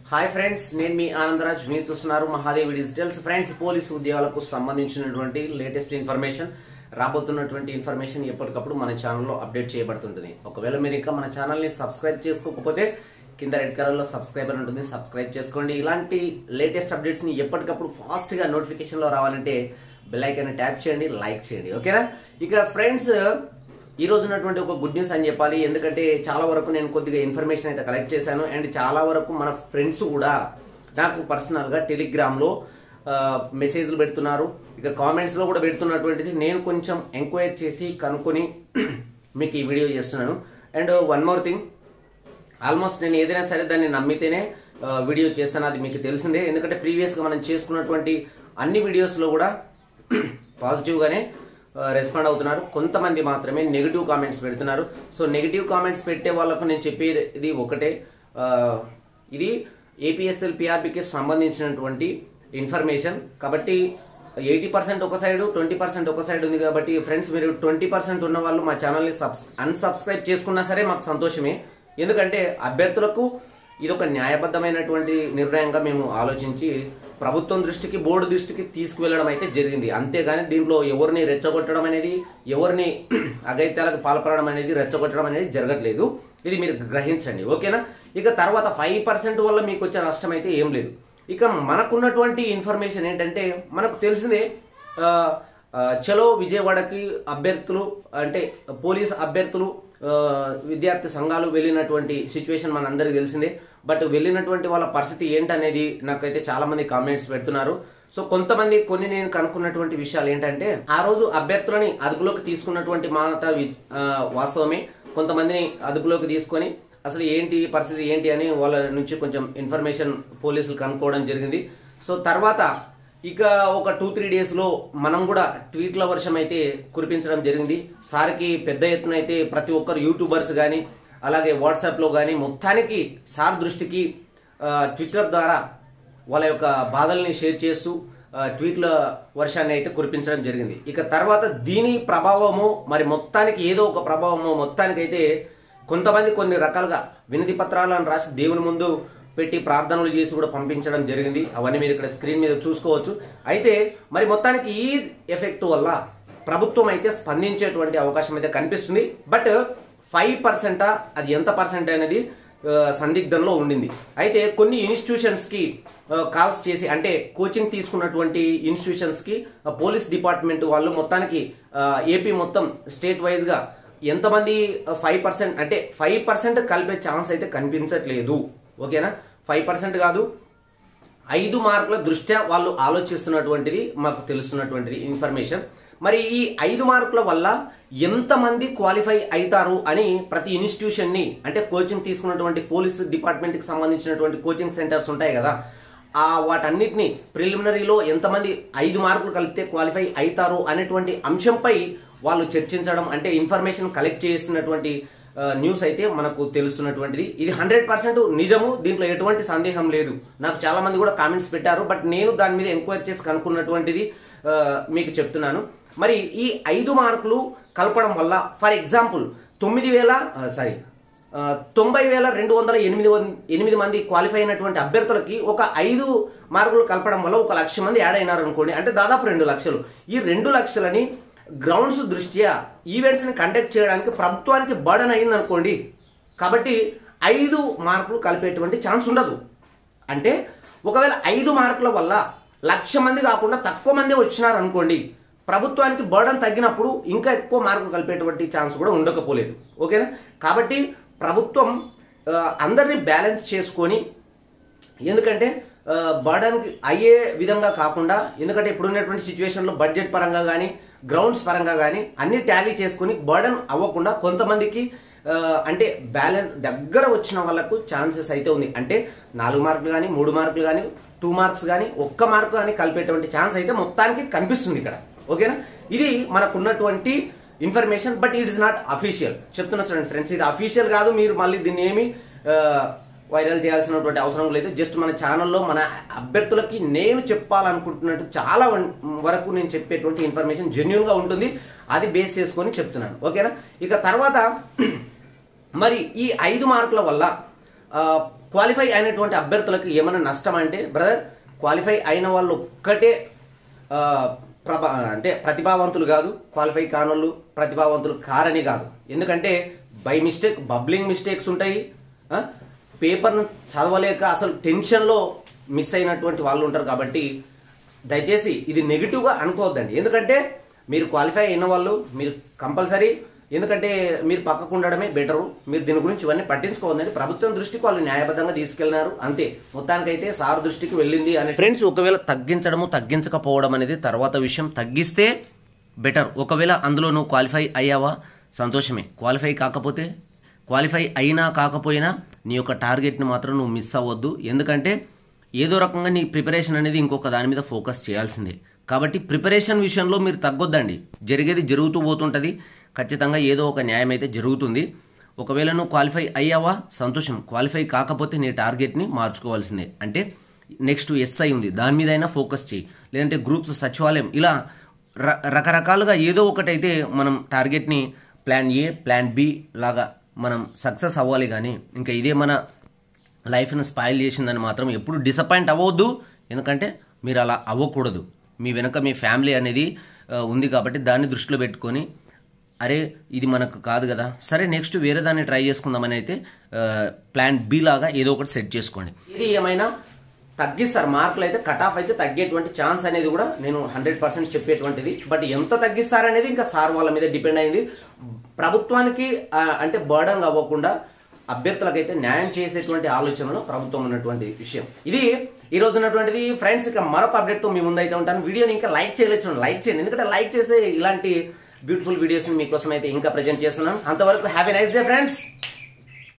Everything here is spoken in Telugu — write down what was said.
హాయ్ ఫ్రెండ్స్ నేను మీ ఆనందరాజ్ మీరు చూస్తున్నారు మహాదేవి డిజిటల్స్ ఫ్రెండ్స్ పోలీసు ఉద్యోగాలకు సంబంధించినటువంటి లేటెస్ట్ ఇన్ఫర్మేషన్ రాబోతున్నటువంటి ఇన్ఫర్మేషన్ ఎప్పటికప్పుడు మన ఛానల్లో అప్డేట్ చేయబడుతుంటుంది ఒకవేళ మీరు ఇంకా మన ఛానల్ని సబ్స్క్రైబ్ చేసుకోకపోతే కింద రెడ్ కలర్ లో సబ్స్క్రైబర్ ఉంటుంది సబ్స్క్రైబ్ చేసుకోండి ఇలాంటి లేటెస్ట్ అప్డేట్స్ ని ఎప్పటికప్పుడు ఫాస్ట్ గా నోటిఫికేషన్ లో రావాలంటే బెల్ ఐకాన్ ట్యాప్ చేయండి లైక్ చేయండి ఓకేనా ఇక ఫ్రెండ్స్ ఈ రోజు ఉన్నటువంటి ఒక గుడ్ న్యూస్ అని చెప్పాలి ఎందుకంటే చాలా వరకు నేను కొద్దిగా ఇన్ఫర్మేషన్ అయితే కలెక్ట్ చేశాను అండ్ చాలా వరకు మన ఫ్రెండ్స్ కూడా నాకు పర్సనల్ గా టెలిగ్రామ్ లో ఆ, మెసేజ్లు పెడుతున్నారు ఇక కామెంట్స్ లో కూడా పెడుతున్నటువంటిది నేను కొంచెం ఎంక్వైరీ చేసి కనుక్కొని మీకు ఈ వీడియో చేస్తున్నాను and one more thing almost నేను ఏదైనా సరే దాన్ని నమ్మితేనే ఆ, వీడియో చేస్తాను అది మీకు తెలిసిందే ఎందుకంటే ప్రీవియస్ గా మనం చేసుకున్నటువంటి అన్ని వీడియోస్ లో కూడా పాజిటివ్ గానే రెస్పాండ్ అవుతున్నారు కొంతమంది మాత్రమే నెగిటివ్ కామెంట్స్ పెడుతున్నారు సో నెగిటివ్ కామెంట్స్ పెట్టే వాళ్ళకు నేను చెప్పేది ఒకటే ఆ, ఇది ఏపీఎస్ఎల్ పిఆర్బికి సంబంధించినటువంటి ఇన్ఫర్మేషన్ కాబట్టి ఎయిటీ పర్సెంట్ ఒక సైడ్ ట్వంటీ పర్సెంట్ ఒక సైడ్ ఉంది కాబట్టి ఫ్రెండ్స్ మీరు ట్వంటీ పర్సెంట్ ఉన్న వాళ్ళు మా ఛానల్ని సబ్స్ అన్సబ్స్క్రైబ్ చేసుకున్నా సరే మాకు సంతోషమే ఎందుకంటే అభ్యర్థులకు ఇది ఒక న్యాయబద్ధమైనటువంటి నిర్ణయంగా మేము ఆలోచించి ప్రభుత్వం దృష్టికి బోర్డు దృష్టికి తీసుకువెళ్ళడం అయితే జరిగింది అంతేగాని దీంట్లో ఎవరిని రెచ్చగొట్టడం అనేది ఎవరిని అగైత్యాలకు పాల్పడడం అనేది రెచ్చగొట్టడం అనేది జరగట్లేదు ఇది మీరు గ్రహించండి ఓకేనా ఇక తర్వాత ఫైవ్ పర్సెంట్ వల్ల మీకు వచ్చే నష్టం అయితే ఏం లేదు ఇక మనకున్నటువంటి ఇన్ఫర్మేషన్ ఏంటంటే మనకు తెలిసిందే ఆ, ఆ, చలో విజయవాడకి అభ్యర్థులు అంటే పోలీస్ అభ్యర్థులు ఆ, విద్యార్థి సంఘాలు వెళ్ళినటువంటి సిచ్యువేషన్ మనందరికీ తెలిసిందే బట్ వెళ్ళినటువంటి వాళ్ళ పరిస్థితి ఏంటనేది నాకైతే చాలా మంది కామెంట్స్ పెడుతున్నారు సో కొంతమంది కొన్ని నేను కనుక్కున్నటువంటి విషయాలు ఏంటంటే ఆ రోజు అభ్యర్థులని అదుపులోకి తీసుకున్నటువంటి మాట వి- ఆ, వాస్తవమే కొంతమందిని అదుపులోకి తీసుకొని అసలు ఏంటి పరిస్థితి ఏంటి అని వాళ్ళ నుంచి కొంచెం ఇన్ఫర్మేషన్ పోలీసులు కనుక్కోవడం జరిగింది సో తర్వాత ఇక ఒక టూ త్రీ డేస్ లో మనం కూడా ట్వీట్ల వర్షం అయితే కురిపించడం జరిగింది సార్కి పెద్ద ఎత్తున అయితే ప్రతి ఒక్కరు యూట్యూబర్స్ కానీ అలాగే వాట్సాప్ లో కానీ మొత్తానికి సార్ దృష్టికి ఆ, ట్విట్టర్ ద్వారా వాళ్ళ యొక్క బాధల్ని షేర్ చేస్తూ ఆ, ట్వీట్ల వర్షాన్ని అయితే కురిపించడం జరిగింది ఇక తర్వాత దీని ప్రభావము మరి మొత్తానికి ఏదో ఒక ప్రభావము మొత్తానికైతే కొంతమంది కొన్ని రకాలుగా వినతి పత్రాలను రాసి దేవుని ముందు పెట్టి ప్రార్థనలు చేసి కూడా పంపించడం జరిగింది అవన్నీ మీరు ఇక్కడ స్క్రీన్ మీద చూసుకోవచ్చు అయితే మరి మొత్తానికి ఈ ఎఫెక్ట్ వల్ల ప్రభుత్వం అయితే స్పందించేటువంటి అవకాశం అయితే కనిపిస్తుంది బట్ ఫైవ్ పర్సెంటా అది ఎంత పర్సెంట్ అనేది ఆ, సందిగ్ధంలో ఉండింది అయితే కొన్ని ఇన్స్టిట్యూషన్స్ కి కాల్స్ చేసి అంటే కోచింగ్ తీసుకున్నటువంటి ఇన్స్టిట్యూషన్స్ కి ఆ, పోలీస్ డిపార్ట్మెంట్ వాళ్ళు మొత్తానికి ఆ, ఏపీ మొత్తం స్టేట్ వైజ్ గా ఎంతమంది ఫైవ్ పర్సెంట్ అంటే ఫైవ్ పర్సెంట్ కలిపే ఛాన్స్ అయితే కనిపించట్లేదు ఓకేనా ఫైవ్ పర్సెంట్ కాదు ఐదు మార్కుల దృష్ట్యా వాళ్ళు ఆలోచిస్తున్నటువంటిది మాకు తెలుస్తున్నటువంటిది ఇన్ఫర్మేషన్ మరి ఈ ఐదు మార్కుల వల్ల ఎంతమంది క్వాలిఫై అవుతారు అని ప్రతి ఇన్స్టిట్యూషన్ ని అంటే కోచింగ్ తీసుకున్నటువంటి పోలీస్ డిపార్ట్మెంట్ కి సంబంధించినటువంటి కోచింగ్ సెంటర్స్ ఉంటాయి కదా ఆ వాటన్నిటిని ప్రిలిమినరీలో ఎంతమంది ఐదు మార్కులు కలిపితే క్వాలిఫై అవుతారు అనేటువంటి అంశంపై వాళ్ళు చర్చించడం అంటే ఇన్ఫర్మేషన్ కలెక్ట్ చేసినటువంటి ఆ, న్యూస్ అయితే మనకు తెలుస్తున్నటువంటిది ఇది హండ్రెడ్ పర్సెంట్ నిజము దీంట్లో ఎటువంటి సందేహం లేదు నాకు చాలా మంది కూడా కామెంట్స్ పెట్టారు బట్ నేను దాని మీద ఎంక్వైరీ చేసి కనుక్కున్నటువంటిది ఆ, మీకు చెప్తున్నాను మరి ఈ ఐదు మార్కులు కలపడం వల్ల ఫర్ ఎగ్జాంపుల్ తొమ్మిది వేల సారీ తొంభై వేల రెండు వందల ఎనిమిది వం- ఎనిమిది మంది క్వాలిఫై అయినటువంటి అభ్యర్థులకి ఒక ఐదు మార్కులు కలపడం వల్ల ఒక లక్ష మంది యాడ్ అయినారు అనుకోండి అంటే దాదాపు రెండు లక్షలు ఈ రెండు లక్షలని గ్రౌండ్స్ దృష్ట్యా ఈవెంట్స్ ని కండక్ట్ చేయడానికి ప్రభుత్వానికి బర్డన్ అయింది అనుకోండి కాబట్టి ఐదు మార్కులు కలిపేటువంటి ఛాన్స్ ఉండదు అంటే ఒకవేళ ఐదు మార్కుల వల్ల లక్ష మంది కాకుండా తక్కువ మంది వచ్చినారు అనుకోండి ప్రభుత్వానికి బర్డన్ తగ్గినప్పుడు ఇంకా ఎక్కువ మార్కులు కలిపేటువంటి ఛాన్స్ కూడా ఉండకపోలేదు ఓకేనా కాబట్టి ప్రభుత్వం ఆ, అందరినీ బ్యాలెన్స్ చేసుకొని ఎందుకంటే బర్డన్ అయ్యే విధంగా కాకుండా ఎందుకంటే ఇప్పుడున్నటువంటి సిచ్యువేషన్ లో బడ్జెట్ పరంగా కానీ గ్రౌండ్స్ పరంగా కానీ అన్ని టాలీ చేసుకుని బర్డన్ అవ్వకుండా కొంతమందికి ఆ, అంటే బ్యాలెన్స్ దగ్గర వచ్చిన వాళ్ళకు ఛాన్సెస్ అయితే ఉంది అంటే నాలుగు మార్కులు కానీ మూడు మార్కులు కానీ టూ మార్క్స్ కానీ ఒక్క మార్కు కానీ కలిపేటువంటి ఛాన్స్ అయితే మొత్తానికి కనిపిస్తుంది ఇక్కడ ఓకేనా ఇది మనకున్నటువంటి information but it is not official చెప్తున్నా చూడండి ఫ్రెండ్స్ ఇది అఫీషియల్ కాదు మీరు మళ్ళీ దీన్ని ఏమి ఆ, వైరల్ చేయాల్సినటువంటి అవసరం లేదు జస్ట్ మన ఛానల్లో మన అభ్యర్థులకి నేను చెప్పాలనుకుంటున్నట్టు చాలా వన్- వరకు నేను చెప్పేటువంటి ఇన్ఫర్మేషన్ జెన్యున్ గా ఉంటుంది అది బేస్ చేసుకొని చెప్తున్నాను ఓకేనా ఇక తర్వాత మరి ఈ ఐదు మార్కుల వల్ల ఆ, క్వాలిఫై అయినటువంటి అభ్యర్థులకు ఏమైనా నష్టం అంటే బ్రదర్ క్వాలిఫై అయిన వాళ్ళు ఒక్కటే ఆ, ప్రభ అంటే ప్రతిభావంతులు కాదు క్వాలిఫై కానోళ్ళు ప్రతిభావంతులు కారని కాదు ఎందుకంటే బై మిస్టేక్ బబ్లింగ్ మిస్టేక్స్ ఉంటాయి ఆ, పేపర్ను చదవలేక అసలు టెన్షన్లో మిస్ అయినటువంటి వాళ్ళు ఉంటారు కాబట్టి దయచేసి ఇది నెగిటివ్గా అనుకోవద్దండి ఎందుకంటే మీరు క్వాలిఫై అయిన వాళ్ళు మీరు కంపల్సరీ ఎందుకంటే మీరు పక్కకు ఉండడమే బెటరు మీరు దీని గురించి ఇవన్నీ పట్టించుకోవద్దండి ప్రభుత్వం దృష్టికి వాళ్ళు న్యాయబద్ధంగా తీసుకెళ్లినారు అంతే మొత్తానికైతే సార్ దృష్టికి వెళ్ళింది అని ఫ్రెండ్స్ ఒకవేళ తగ్గించడము తగ్గించకపోవడం అనేది తర్వాత విషయం తగ్గిస్తే బెటర్ ఒకవేళ అందులో నువ్వు క్వాలిఫై అయ్యావా సంతోషమే క్వాలిఫై కాకపోతే క్వాలిఫై అయినా కాకపోయినా నీ యొక్క టార్గెట్ని మాత్రం నువ్వు మిస్ అవ్వద్దు ఎందుకంటే ఏదో రకంగా నీ ప్రిపరేషన్ అనేది ఇంకొక దాని మీద ఫోకస్ చేయాల్సిందే కాబట్టి ప్రిపరేషన్ విషయంలో మీరు తగ్గొద్దండి జరిగేది జరుగుతూ పోతుంటుంది ఖచ్చితంగా ఏదో ఒక న్యాయం అయితే జరుగుతుంది ఒకవేళ నువ్వు క్వాలిఫై అయ్యావా సంతోషం క్వాలిఫై కాకపోతే నీ టార్గెట్ని మార్చుకోవాల్సిందే అంటే నెక్స్ట్ ఎస్ఐ ఉంది దాని మీద అయినా ఫోకస్ చేయి లేదంటే గ్రూప్స్ సచివాలయం ఇలా ర- రకరకాలుగా ఏదో ఒకటైతే మనం టార్గెట్ని ప్లాన్ ఏ ప్లాన్ బి లాగా మనం సక్సెస్ అవ్వాలి కానీ ఇంకా ఇదే మన లైఫ్ను స్పాయిల్ చేసిందని మాత్రం ఎప్పుడు డిసప్పాయింట్ అవ్వద్దు ఎందుకంటే మీరు అలా అవ్వకూడదు మీ వెనక మీ ఫ్యామిలీ అనేది ఆ, ఉంది కాబట్టి దాన్ని దృష్టిలో పెట్టుకొని అరే ఇది మనకు కాదు కదా సరే నెక్స్ట్ వేరే దాన్ని ట్రై చేసుకుందామని అయితే ఆ, ప్లాన్ బి లాగా ఏదో ఒకటి సెట్ చేసుకోండి ఇది ఏమైనా తగ్గిస్తారు మార్కులు అయితే కట్ ఆఫ్ అయితే తగ్గేటువంటి ఛాన్స్ అనేది కూడా నేను హండ్రెడ్ పర్సెంట్ చెప్పేటువంటిది బట్ ఎంత తగ్గిస్తారనేది ఇంకా సార్ వాళ్ళ మీద డిపెండ్ అయింది ప్రభుత్వానికి ఆ, అంటే బర్డన్ అవ్వకుండా అభ్యర్థులకైతే న్యాయం చేసేటువంటి ఆలోచనలో ప్రభుత్వం ఉన్నటువంటి విషయం ఇది ఈ రోజు ఉన్నటువంటిది ఫ్రెండ్స్ ఇక మరొక అప్డేట్ తో మీ ముందైతే ఉంటాను వీడియోని ఇంకా లైక్ చేయలేదు లైక్ చేయండి ఎందుకంటే లైక్ చేసే ఇలాంటి బ్యూటిఫుల్ వీడియోస్ మీకోసం అయితే ఇంకా ప్రజెంట్ చేస్తున్నాను అంతవరకు హ్యాపీ నైస్ డే ఫ్రెండ్స్